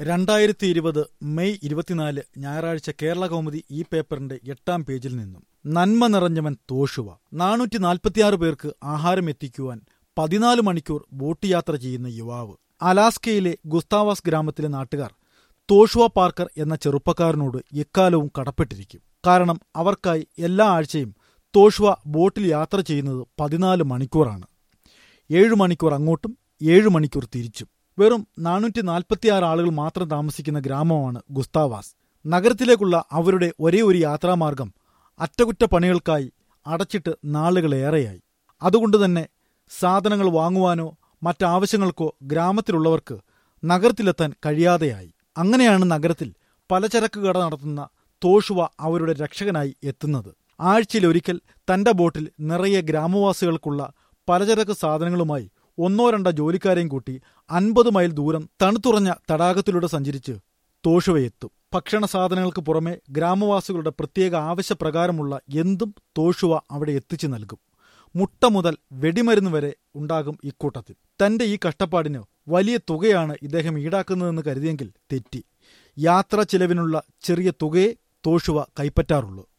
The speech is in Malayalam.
രണ്ടായിരത്തി ഇരുപത് മെയ് ഇരുപത്തിനാല് ഞായറാഴ്ച കേരള കൗമുദി ഈ പേപ്പറിന്റെ എട്ടാം പേജിൽ നിന്നും നന്മ നിറഞ്ഞവൻ തോഷുവ നാനൂറ്റി നാൽപ്പത്തിയാറ് പേർക്ക് ആഹാരം എത്തിക്കുവാൻ പതിനാല് മണിക്കൂർ ബോട്ട് യാത്ര ചെയ്യുന്ന യുവാവ് അലാസ്കയിലെ ഗുസ്താവാസ് ഗ്രാമത്തിലെ നാട്ടുകാർ തോഷുവ പാർക്കർ എന്ന ചെറുപ്പക്കാരനോട് എക്കാലവും കടപ്പെട്ടിരിക്കും കാരണം അവർക്കായി എല്ലാ ആഴ്ചയും തോഷുവ ബോട്ടിൽ യാത്ര ചെയ്യുന്നത് പതിനാല് മണിക്കൂറാണ് ഏഴു മണിക്കൂർ അങ്ങോട്ടും ഏഴു മണിക്കൂർ തിരിച്ചും വെറും നാനൂറ്റി നാൽപ്പത്തിയാറ് ആളുകൾ മാത്രം താമസിക്കുന്ന ഗ്രാമമാണ് ഗുസ്താവാസ് നഗരത്തിലേക്കുള്ള അവരുടെ ഒരേ ഒരു യാത്രാമാർഗം അറ്റകുറ്റപ്പണികൾക്കായി അടച്ചിട്ട് നാളുകളേറെയായി അതുകൊണ്ട് തന്നെ സാധനങ്ങൾ വാങ്ങുവാനോ മറ്റാവശ്യങ്ങൾക്കോ ഗ്രാമത്തിലുള്ളവർക്ക് നഗരത്തിലെത്താൻ കഴിയാതെയായി അങ്ങനെയാണ് നഗരത്തിൽ പലചരക്ക് കട നടത്തുന്ന തോഷുവ അവരുടെ രക്ഷകനായി എത്തുന്നത് ആഴ്ചയിലൊരിക്കൽ തന്റെ ബോട്ടിൽ നിറയെ ഗ്രാമവാസികൾക്കുള്ള പലചരക്ക് സാധനങ്ങളുമായി ഒന്നോ രണ്ടോ ജോലിക്കാരെയും കൂട്ടി അൻപത് മൈൽ ദൂരം തണുത്തുറഞ്ഞ തടാകത്തിലൂടെ സഞ്ചരിച്ച് തോഷുവയെത്തും ഭക്ഷണ സാധനങ്ങൾക്ക് പുറമെ ഗ്രാമവാസികളുടെ പ്രത്യേക ആവശ്യപ്രകാരമുള്ള എന്തും തോഷുവ അവിടെ എത്തിച്ചു നൽകും മുട്ട മുതൽ വെടിമരുന്ന് വരെ ഉണ്ടാകും ഇക്കൂട്ടത്തിൽ തന്റെ ഈ കഷ്ടപ്പാടിന് വലിയ തുകയാണ് ഇദ്ദേഹം ഈടാക്കുന്നതെന്ന് കരുതിയെങ്കിൽ തെറ്റി യാത്രാ ചിലവിനുള്ള ചെറിയ തുകയെ തോഷുവ കൈപ്പറ്റാറുള്ളൂ